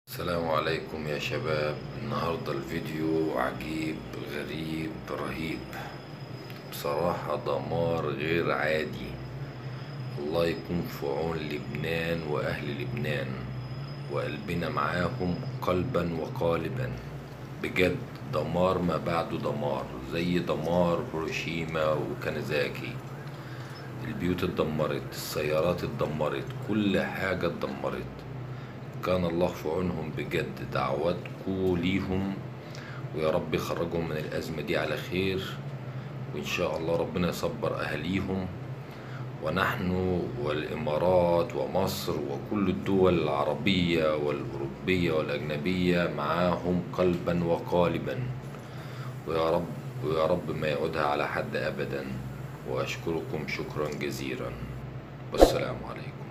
السلام عليكم يا شباب النهاردة الفيديو عجيب غريب رهيب بصراحة دمار غير عادي الله يكون في عون لبنان وأهل لبنان وقلبنا معاهم قلبا وقالبا بجد دمار ما بعده دمار زي دمار هيروشيما وكانزاكي البيوت اتدمرت السيارات اتدمرت كل حاجة اتدمرت كان الله في عونهم بجد دعواتكم ليهم ويا رب يخرجهم من الأزمة دي على خير وإن شاء الله ربنا يصبر أهليهم ونحن والإمارات ومصر وكل الدول العربية والأوروبية والأجنبية معاهم قلبا وقالبا ويا رب ويا رب ما يعودها على حد أبدا وأشكركم شكرا جزيلا والسلام عليكم